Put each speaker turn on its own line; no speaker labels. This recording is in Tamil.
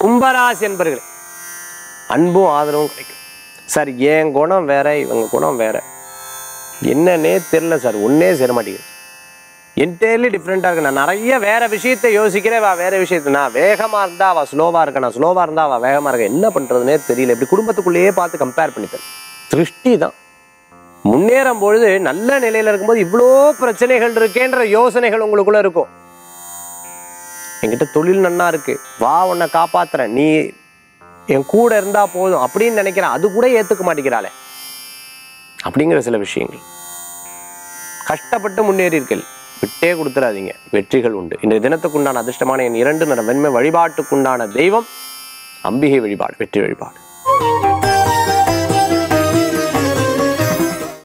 கும்பராசி என்பர்கள் அன்பும் ஆதரவும் கிடைக்கும் சார் என் குணம் வேற இவங்க குணம் வேற என்னன்னே தெரில சார் ஒன்னே சேர மாட்டேங்குது என்டையர்லி டிஃப்ரெண்ட்டாக இருக்கு நான் நிறைய வேற விஷயத்தை யோசிக்கிறேன் வா வேற விஷயத்தை நான் வேகமாக இருந்தா அவள் ஸ்லோவாக இருக்கா நான் ஸ்லோவாக இருந்தா அவள் வேகமாக இருக்கா என்ன பண்ணுறதுனே தெரியல இப்படி குடும்பத்துக்குள்ளேயே பார்த்து கம்பேர் பண்ணிப்பேன் திருஷ்டி தான் முன்னேறும் பொழுது நல்ல நிலையில இருக்கும்போது இவ்வளோ பிரச்சனைகள் இருக்கேன்ற யோசனைகள் உங்களுக்குள்ள இருக்கும் என்கிட்ட தொழில் நன்னா இருக்கு வா உன்னை காப்பாத்துறேன் நீ என் கூட இருந்தா போதும் அப்படின்னு நினைக்கிறேன் அது கூட ஏத்துக்க மாட்டேங்கிறாளே அப்படிங்கிற சில விஷயங்கள் கஷ்டப்பட்டு முன்னேறீர்கள் விட்டே கொடுத்துறாதீங்க வெற்றிகள் உண்டு இன்றைய தினத்துக்குண்டான அதிர்ஷ்டமான என் இரண்டு நிறம் வெண்மை வழிபாட்டுக்குண்டான தெய்வம் அம்பிகை வழிபாடு வெற்றி வழிபாடு